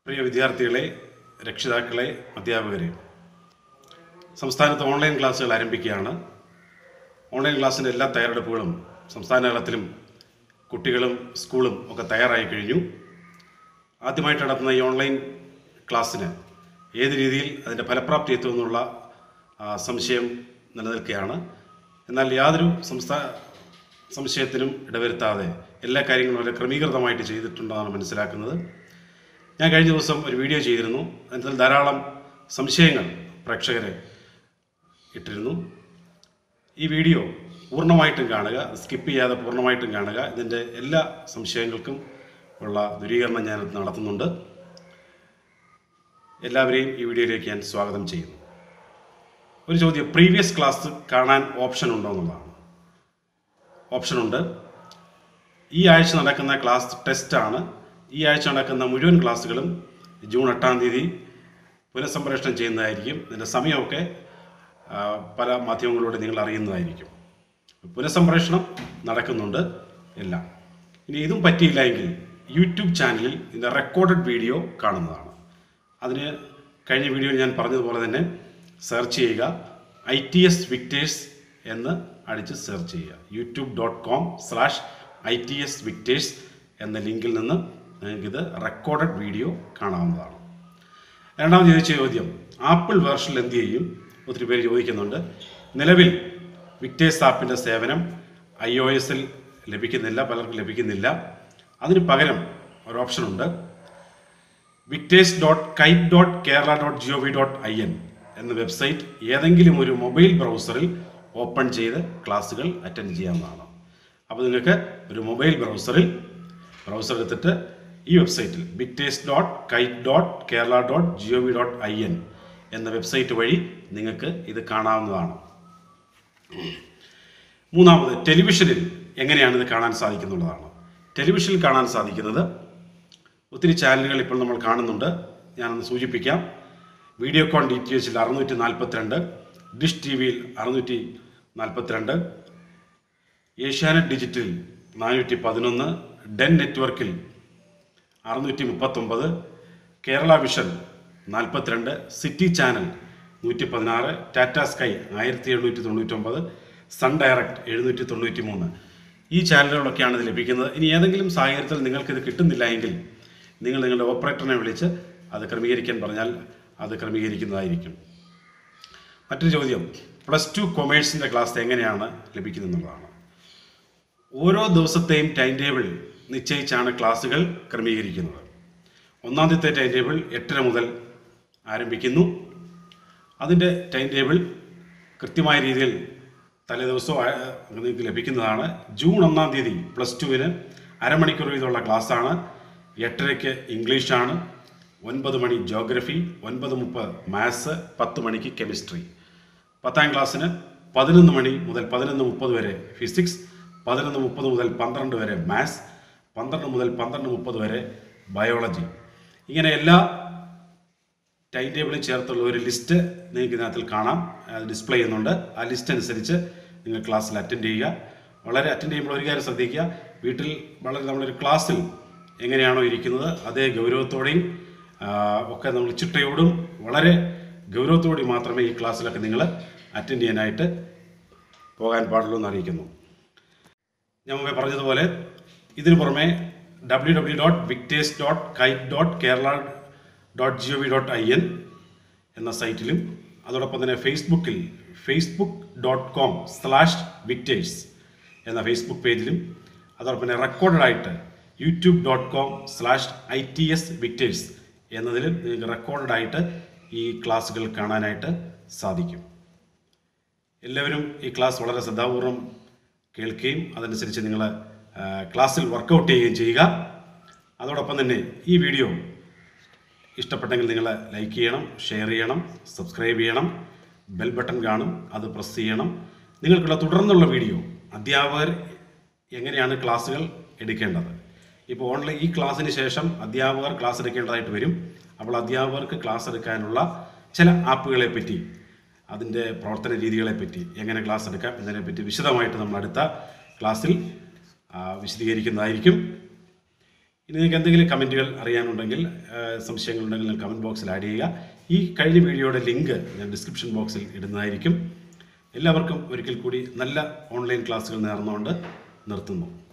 പ്രിയ വിദ്യാർത്ഥികളെ രക്ഷിതാക്കളെ അധ്യാപകരെ സംസ്ഥാനത്ത് ഓൺലൈൻ ക്ലാസ്സുകൾ ആരംഭിക്കുകയാണ് ഓൺലൈൻ ക്ലാസ്സിൻ്റെ എല്ലാ തയ്യാറെടുപ്പുകളും സംസ്ഥാന തലത്തിലും കുട്ടികളും സ്കൂളും ഒക്കെ തയ്യാറായി കഴിഞ്ഞു ആദ്യമായിട്ട് നടത്തുന്ന ഈ ഓൺലൈൻ ക്ലാസ്സിന് ഏത് രീതിയിൽ അതിൻ്റെ ഫലപ്രാപ്തി എത്തുമെന്നുള്ള ആ, സംശയം നിലനിൽക്കുകയാണ് എന്നാൽ യാതൊരു സംസ്ഥാന സംശയത്തിനും ഇടവരുത്താതെ എല്ലാ കാര്യങ്ങളും വളരെ ക്രമീകൃതമായിട്ട് ചെയ്തിട്ടുണ്ടെന്നാണ് മനസ്സിലാക്കുന്നത് ഞാൻ കഴിഞ്ഞ ദിവസം ഒരു വീഡിയോ ചെയ്തിരുന്നു അതിൽ ധാരാളം സംശയങ്ങൾ പ്രേക്ഷകരെ ഇട്ടിരുന്നു ഈ വീഡിയോ പൂർണ്ണമായിട്ടും കാണുക സ്കിപ്പ് ചെയ്യാതെ പൂർണ്ണമായിട്ടും കാണുക ഇതിൻ്റെ എല്ലാ സംശയങ്ങൾക്കും ഉള്ള ദൂരീകരണം ഞാൻ നടത്തുന്നുണ്ട് എല്ലാവരെയും ഈ വീഡിയോയിലേക്ക് ഞാൻ സ്വാഗതം ചെയ്യുന്നു ഒരു ചോദ്യം പ്രീവിയസ് ക്ലാസ് കാണാൻ ഓപ്ഷൻ ഉണ്ടോ എന്നുള്ളതാണ് ഓപ്ഷനുണ്ട് ഈ ആഴ്ച നടക്കുന്ന ക്ലാസ് ടെസ്റ്റാണ് ഈ ആഴ്ച നടക്കുന്ന മുഴുവൻ ക്ലാസ്സുകളും ജൂൺ എട്ടാം തീയതി പുനഃസംപ്രേഷണം ചെയ്യുന്നതായിരിക്കും ഇതിൻ്റെ സമയമൊക്കെ ആ, പല മാധ്യമങ്ങളിലൂടെ നിങ്ങൾ അറിയുന്നതായിരിക്കും പുനഃസംപ്രേഷണം നടക്കുന്നുണ്ട് എല്ലാം ഇനി ഇതും പറ്റിയില്ല എങ്കിൽ യൂട്യൂബ് ചാനലിൽ ഇതിൻ്റെ റെക്കോർഡഡ് വീഡിയോ കാണുന്നതാണ് അതിന് കഴിഞ്ഞ വീഡിയോയിൽ ഞാൻ പറഞ്ഞതുപോലെ തന്നെ സെർച്ച് ചെയ്യുക ഐ ടി എസ് വിക്ടേഴ്സ് എന്ന് അടിച്ച് സെർച്ച് ചെയ്യുക YouTube dot com slash I T S Victers എന്ന ലിങ്കിൽ നിന്ന് നിങ്ങൾക്കിത് റെക്കോർഡഡ് വീഡിയോ കാണാവുന്നതാണ് രണ്ടാമത് ചോദിച്ച ചോദ്യം ആപ്പിൾ വേർഷനിൽ എന്ത് ചെയ്യും ഒത്തിരി പേര് ചോദിക്കുന്നുണ്ട് നിലവിൽ വിക്ടേഴ്സ് ആപ്പിൻ്റെ സേവനം ഐ ഒ എസിൽ ലഭിക്കുന്നില്ല പലർക്കും ലഭിക്കുന്നില്ല അതിന് പകരം ഒരു ഓപ്ഷനുണ്ട് Victers dot KITE dot Kerala dot G O V dot I N എന്ന വെബ്സൈറ്റ് ഏതെങ്കിലും ഒരു മൊബൈൽ ബ്രൗസറിൽ ഓപ്പൺ ചെയ്ത് ക്ലാസ്സുകൾ അറ്റൻഡ് ചെയ്യാവുന്നതാണ് അപ്പോൾ നിങ്ങൾക്ക് ഒരു മൊബൈൽ ബ്രൗസറിൽ ബ്രൗസർ എടുത്തിട്ട് ഈ വെബ്സൈറ്റിൽ Victers dot KITE dot Kerala dot G O V dot I N എന്ന വെബ്സൈറ്റ് വഴി നിങ്ങൾക്ക് ഇത് കാണാവുന്നതാണ് മൂന്നാമത് ടെലിവിഷനിൽ എങ്ങനെയാണ് ഇത് കാണാൻ സാധിക്കുന്നുള്ളതാണ് ടെലിവിഷനിൽ കാണാൻ സാധിക്കുന്നത് ഒത്തിരി ചാനലുകൾ ഇപ്പോൾ നമ്മൾ കാണുന്നുണ്ട് ഞാനൊന്ന് സൂചിപ്പിക്കാം വീഡിയോകോൺ ഡി ടി എച്ചിൽ അറുന്നൂറ്റി നാൽപ്പത്തിരണ്ട് ഡിഷ് ടി വിയിൽ അറുന്നൂറ്റി നാൽപ്പത്തിരണ്ട് ഏഷ്യാനെറ്റ് ഡിജിറ്റൽ നാനൂറ്റി പതിനൊന്ന് ഡെൻ നെറ്റ്വർക്കിൽ അറുന്നൂറ്റി മുപ്പത്തൊമ്പത് കേരള വിഷൻ നാൽപ്പത്തിരണ്ട് സിറ്റി ചാനൽ നൂറ്റി പതിനാറ് ടാറ്റ സ്കൈ ആയിരത്തി എഴുന്നൂറ്റി തൊണ്ണൂറ്റൊമ്പത് സൺ ഡയറക്റ്റ് എഴുന്നൂറ്റി തൊണ്ണൂറ്റി മൂന്ന് ഈ ചാനലുകളൊക്കെയാണ് ഇത് ലഭിക്കുന്നത് ഇനി ഏതെങ്കിലും സാഹചര്യത്തിൽ നിങ്ങൾക്കിത് കിട്ടുന്നില്ല എങ്കിൽ നിങ്ങൾ നിങ്ങളുടെ ഓപ്പറേറ്ററിനെ വിളിച്ച് അത് ക്രമീകരിക്കാൻ പറഞ്ഞാൽ അത് ക്രമീകരിക്കുന്നതായിരിക്കും മറ്റൊരു ചോദ്യം പ്ലസ് ടു കൊമേഴ്സിൻ്റെ ക്ലാസ് എങ്ങനെയാണ് ലഭിക്കുന്നത് എന്നുള്ളതാണ് ഓരോ ദിവസത്തെയും ടൈം ടേബിൾ നിശ്ചയിച്ചാണ് ക്ലാസ്സുകൾ ക്രമീകരിക്കുന്നത് ഒന്നാമത്തെ ടൈം ടേബിൾ എട്ടര മുതൽ ആരംഭിക്കുന്നു അതിൻ്റെ ടൈം ടേബിൾ കൃത്യമായ രീതിയിൽ തലേദിവസവും ആ, നിങ്ങൾക്ക് ലഭിക്കുന്നതാണ് ജൂൺ ഒന്നാം തീയതി പ്ലസ് ടുവിന് അരമണിക്കൂർ വീതമുള്ള ക്ലാസ്സാണ് എട്ടരയ്ക്ക് ഇംഗ്ലീഷാണ് ഒൻപത് മണി ജോഗ്രഫി ഒൻപത് മുപ്പത് മാത്സ് പത്ത് മണിക്ക് കെമിസ്ട്രി പത്താം ക്ലാസ്സിന് പതിനൊന്ന് മണി മുതൽ പതിനൊന്ന് മുപ്പത് വരെ ഫിസിക്സ് പതിനൊന്ന് മുപ്പത് മുതൽ പന്ത്രണ്ട് വരെ മാത്സ് പന്ത്രണ്ട് മുതൽ പന്ത്രണ്ട് മുപ്പത് വരെ ബയോളജി ഇങ്ങനെ എല്ലാ ടൈം ടേബിളും ചേർത്തുള്ള ഒരു ലിസ്റ്റ് നിങ്ങൾക്ക് ഇതിനകത്തിൽ കാണാം അത് ഡിസ്പ്ലേ ചെയ്യുന്നുണ്ട് ആ ലിസ്റ്റ് അനുസരിച്ച് നിങ്ങൾ ക്ലാസ്സിൽ അറ്റൻഡ് ചെയ്യുക വളരെ അറ്റൻഡ് ചെയ്യുമ്പോൾ ഒരു കാര്യം ശ്രദ്ധിക്കുക വീട്ടിൽ വളരെ നമ്മളൊരു ക്ലാസ്സിൽ എങ്ങനെയാണോ ഇരിക്കുന്നത് അതേ ഗൗരവത്തോടെയും ആ, ഒക്കെ നമ്മൾ ചിട്ടയോടും വളരെ ഗൗരവത്തോടെയും മാത്രമേ ഈ ക്ലാസ്സിലൊക്കെ നിങ്ങൾ അറ്റൻഡ് ചെയ്യാനായിട്ട് പോകാൻ പാടുള്ളൂ എന്ന് അറിയിക്കുന്നു ഞാൻ മുമ്പേ പറഞ്ഞതുപോലെ ഇതിനു പുറമെ W W dot Victers dot KITE dot Kerala dot G O V dot I N എന്ന സൈറ്റിലും അതോടൊപ്പം തന്നെ ഫേസ്ബുക്കിൽ Facebook dot com slash Victers എന്ന ഫേസ്ബുക്ക് പേജിലും അതോടൊപ്പം തന്നെ റെക്കോർഡഡ് ആയിട്ട് YouTube dot com slash I T S Victers എന്നതിലും നിങ്ങൾക്ക് റെക്കോർഡഡ് ആയിട്ട് ഈ ക്ലാസ്സുകൾ കാണാനായിട്ട് സാധിക്കും എല്ലാവരും ഈ ക്ലാസ് വളരെ ശ്രദ്ധാപൂർവം കേൾക്കുകയും അതനുസരിച്ച് നിങ്ങൾ ക്ലാസ്സിൽ വർക്കൗട്ട് ചെയ്യുകയും ചെയ്യുക അതോടൊപ്പം തന്നെ ഈ വീഡിയോ ഇഷ്ടപ്പെട്ടെങ്കിൽ നിങ്ങൾ ലൈക്ക് ചെയ്യണം ഷെയർ ചെയ്യണം സബ്സ്ക്രൈബ് ചെയ്യണം ബെൽ ബട്ടൺ കാണും അത് പ്രസ് ചെയ്യണം നിങ്ങൾക്കുള്ള തുടർന്നുള്ള വീഡിയോ അധ്യാപകർ എങ്ങനെയാണ് ക്ലാസ്സുകൾ എടുക്കേണ്ടത് ഇപ്പോൾ ഓൺലൈൻ ഈ ക്ലാസ്സിന് ശേഷം അധ്യാപകർ ക്ലാസ് എടുക്കേണ്ടതായിട്ട് വരും അപ്പോൾ അധ്യാപകർക്ക് ക്ലാസ് എടുക്കാനുള്ള ചില ആപ്പുകളെ പറ്റി അതിൻ്റെ പ്രവർത്തന രീതികളെ പറ്റി എങ്ങനെ ക്ലാസ് എടുക്കാം എന്നതിനെപ്പറ്റി വിശദമായിട്ട് നമ്മൾ അടുത്ത ക്ലാസ്സിൽ ആ, വിശദീകരിക്കുന്നതായിരിക്കും ഇനി നിങ്ങൾക്ക് എന്തെങ്കിലും കമൻറ്റുകൾ അറിയാനുണ്ടെങ്കിൽ ആ, സംശയങ്ങളുണ്ടെങ്കിൽ നിങ്ങൾ കമൻറ്റ് ബോക്സിൽ ആഡ് ചെയ്യുക ഈ കഴിഞ്ഞ വീഡിയോയുടെ ലിങ്ക് ഞാൻ ഡിസ്ക്രിപ്ഷൻ ബോക്സിൽ ഇടുന്നതായിരിക്കും എല്ലാവർക്കും ഒരിക്കൽ കൂടി നല്ല ഓൺലൈൻ ക്ലാസ്സുകൾ നേർന്നുകൊണ്ട് നിർത്തുന്നു